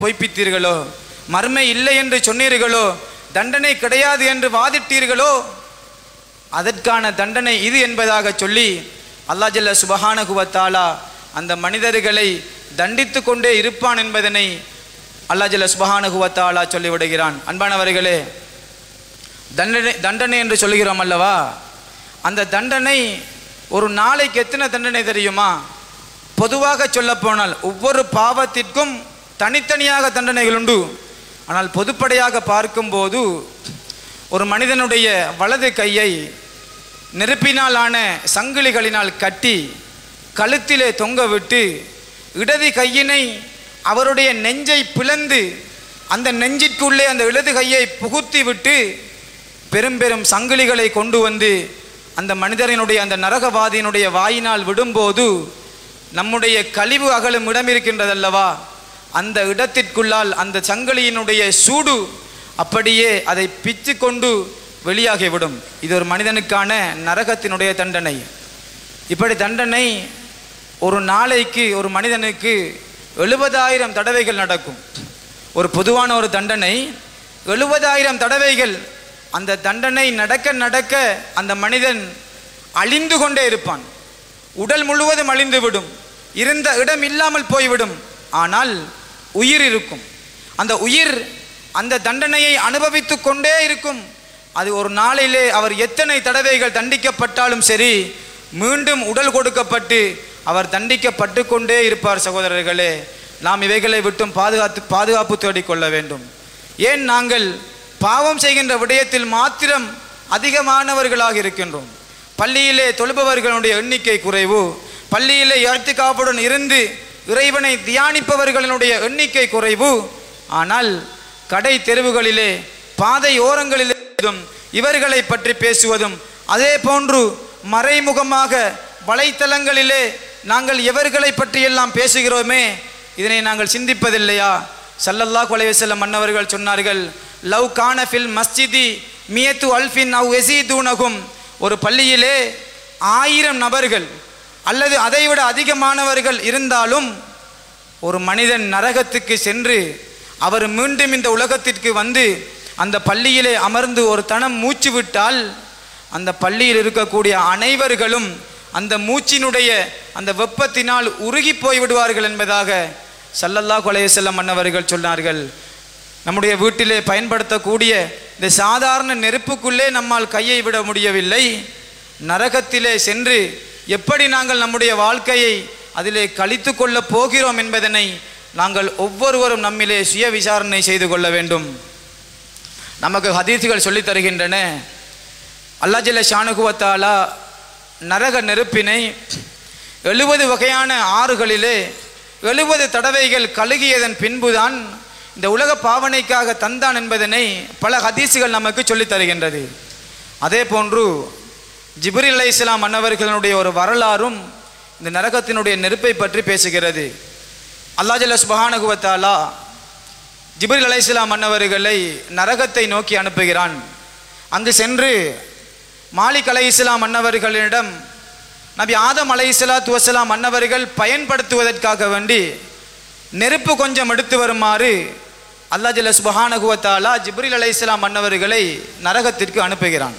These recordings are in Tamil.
பொய்ப்பித்தீர்களோ மர்மை இல்லை என்று சொன்னீர்களோ தண்டனை கிடையாது என்று வாதிட்டீர்களோ அதற்கான தண்டனை இது என்பதாக சொல்லி அல்லாஹ் ஜல்ல சுபஹானகுவத்தாலா அந்த மனிதர்களை தண்டித்து கொண்டே இருப்பான் என்பதனை அல்லாஹ் ஜல்ல சுபஹானகுவத்தாலா சொல்லிவிடுகிறான் அன்பானவர்களே தண்டனை தண்டனை என்று சொல்லுகிறோம் அல்லவா அந்த தண்டனை ஒரு நாளைக்கு எத்தனை தண்டனை தெரியுமா பொதுவாக சொல்லப்போனால் ஒவ்வொரு பாவத்திற்கும் தனித்தனியாக தண்டனைகள் உண்டு ஆனால் பொதுப்படையாக பார்க்கும்போது ஒரு மனிதனுடைய வலது கையை நெருப்பினால் ஆன சங்கிலிகளினால் கட்டி கழுத்திலே தொங்க விட்டு இடது கையினை அவருடைய நெஞ்சை பிளந்து அந்த நெஞ்சிற்குள்ளே அந்த இடது கையை புகுத்தி விட்டு பெரும் பெரும் சங்கிலிகளை கொண்டு வந்து அந்த மனிதரினுடைய அந்த நரகவாதியினுடைய வாயினால் விடும்போது நம்முடைய கழிவு அகலும் இடம் இருக்கின்றதல்லவா அந்த இடத்திற்குள்ளால் அந்த சங்கிலியினுடைய சூடு அப்படியே அதை பிச்சு கொண்டு வெளியாகிவிடும் இது ஒரு மனிதனுக்கான நரகத்தினுடைய தண்டனை இப்படி தண்டனை ஒரு நாளைக்கு ஒரு மனிதனுக்கு எழுபதாயிரம் தடவைகள் நடக்கும் ஒரு பொதுவான ஒரு தண்டனை எழுபதாயிரம் தடவைகள் அந்த தண்டனை நடக்க நடக்க அந்த மனிதன் அழிந்து கொண்டே இருப்பான் உடல் முழுவதும் அழிந்து விடும் இருந்த இடம் இல்லாமல் போய்விடும் ஆனால் உயிர் இருக்கும் அந்த உயிர் அந்த தண்டனையை அனுபவித்து கொண்டே இருக்கும் அது ஒரு நாளிலே அவர் எத்தனை தடவைகள் தண்டிக்கப்பட்டாலும் சரி மீண்டும் உடல் கொடுக்கப்பட்டு அவர் தண்டிக்கப்பட்டு கொண்டே இருப்பார் சகோதரர்களே நாம் இவைகளை விட்டும் பாதுகாத்து பாதுகாப்பு தேடிக்கொள்ள வேண்டும் ஏன் நாங்கள் பாவம் செய்கின்ற விடயத்தில் மாத்திரம் அதிகமானவர்களாக இருக்கின்றோம் பள்ளியிலே தொழுபவர்களுடைய எண்ணிக்கை குறைவு பள்ளியிலே காப்புடன் இருந்து இறைவனை தியானிப்பவர்களுடைய எண்ணிக்கை குறைவு ஆனால் கடை தெருவுகளிலே பாதை ஓரங்களிலே இவர்களை பற்றி பேசுவதும் அதே போன்று மறைமுகமாக வலைத்தளங்களிலே நாங்கள் எவர்களை பற்றியெல்லாம் பேசுகிறோமே இதனை நாங்கள் சிந்திப்பதில்லையா சல்லல்லா கொலைவசல்லம் மன்னவர்கள் சொன்னார்கள் லவ் கான ஃபில் மஸ்ஜிதி மியத்து அல்ஃபின் அவ் எசீதூனகும் ஒரு பள்ளியிலே ஆயிரம் நபர்கள் அல்லது அதைவிட அதிகமானவர்கள் இருந்தாலும் ஒரு மனிதன் நரகத்துக்கு சென்று அவர் மீண்டும் இந்த உலகத்திற்கு வந்து அந்த பள்ளியிலே அமர்ந்து ஒரு தனம் மூச்சு விட்டால் அந்த பள்ளியில் இருக்கக்கூடிய அனைவர்களும் அந்த மூச்சினுடைய அந்த வெப்பத்தினால் உருகி போய் விடுவார்கள் என்பதாக சல்லல்லா கொலைய செல்லம் மன்னவர்கள் சொன்னார்கள் நம்முடைய வீட்டிலே பயன்படுத்தக்கூடிய இந்த சாதாரண நெருப்புக்குள்ளே நம்மால் கையை விட முடியவில்லை நரகத்திலே சென்று எப்படி நாங்கள் நம்முடைய வாழ்க்கையை அதிலே கழித்து கொள்ளப் போகிறோம் என்பதனை நாங்கள் ஒவ்வொருவரும் நம்மிலே சுய விசாரணை செய்து கொள்ள வேண்டும் நமக்கு ஹதீசுகள் சொல்லித் தருகின்றன அல்லாஜில ஷானுகுவத்தாலா நரக நெருப்பினை எழுபது வகையான ஆறுகளிலே எழுபது தடவைகள் கழுகியதன் பின்புதான் இந்த உலக பாவனைக்காக தந்தான் என்பதனை பல ஹதீசுகள் நமக்கு சொல்லித் தருகின்றது அதே போன்று ஜிப்ரில் அலை இஸ்லாம் மன்னவர்களுடைய ஒரு வரலாறும் இந்த நரகத்தினுடைய நெருப்பை பற்றி பேசுகிறது அல்லாஜல்ல சுபஹானகுவத்தாலா ஜிப்ரில் அலை இஸ்லாம் மன்னவர்களை நரகத்தை நோக்கி அனுப்புகிறான் அங்கு சென்று மாலிக் அலை இஸ்லாம் மன்னவர்களிடம் நபி ஆதம் அலை இஸ்லாத்து வசலாம் மன்னவர்கள் பயன்படுத்துவதற்காக வேண்டி நெருப்பு கொஞ்சம் எடுத்து வருமாறு அல்லாஹ் ஜல்ல சுபஹானகுவத்தாலா ஜிப்ரில் அலை இஸ்லாம் மன்னவர்களை நரகத்திற்கு அனுப்புகிறான்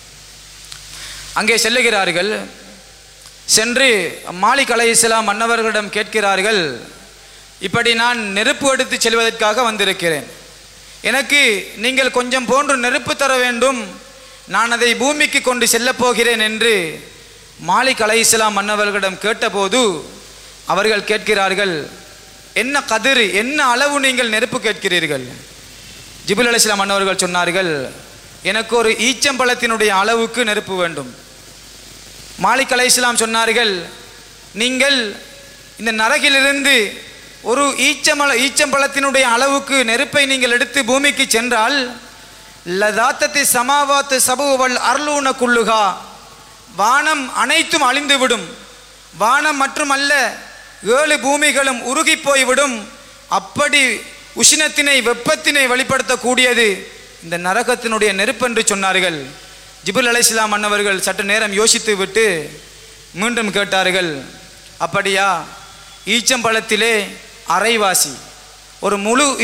அங்கே செல்லுகிறார்கள் சென்று மாலிக் அலை இஸ்லாம் மன்னவர்களிடம் கேட்கிறார்கள் இப்படி நான் நெருப்பு எடுத்து செல்வதற்காக வந்திருக்கிறேன் எனக்கு நீங்கள் கொஞ்சம் போன்று நெருப்பு தர வேண்டும் நான் அதை பூமிக்கு கொண்டு செல்லப் போகிறேன் என்று மாலிக் அலை இஸ்லாம் மன்னவர்களிடம் கேட்டபோது அவர்கள் கேட்கிறார்கள் என்ன கதிர் என்ன அளவு நீங்கள் நெருப்பு கேட்கிறீர்கள் ஜிபுல் அலி இஸ்லாம் மன்னவர்கள் சொன்னார்கள் எனக்கு ஒரு ஈச்சம்பழத்தினுடைய அளவுக்கு நெருப்பு வேண்டும் மாலிக் அலை இஸ்லாம் சொன்னார்கள் நீங்கள் இந்த நரகிலிருந்து ஒரு ஈச்சமல ஈச்சம்பழத்தினுடைய அளவுக்கு நெருப்பை நீங்கள் எடுத்து பூமிக்கு சென்றால் லதாத்தத்தி சமாவாத்து சபுவல் அர்லூன குள்ளுகா வானம் அனைத்தும் அழிந்துவிடும் வானம் மட்டுமல்ல ஏழு பூமிகளும் உருகி போய்விடும் அப்படி உஷ்ணத்தினை வெப்பத்தினை வெளிப்படுத்தக்கூடியது இந்த நரகத்தினுடைய நெருப்பு என்று சொன்னார்கள் ஜிபுல் அலைஸ்லாம் மன்னவர்கள் சற்று நேரம் யோசித்து விட்டு மீண்டும் கேட்டார்கள் அப்படியா ஈச்சம்பழத்திலே அரைவாசி ஒரு முழு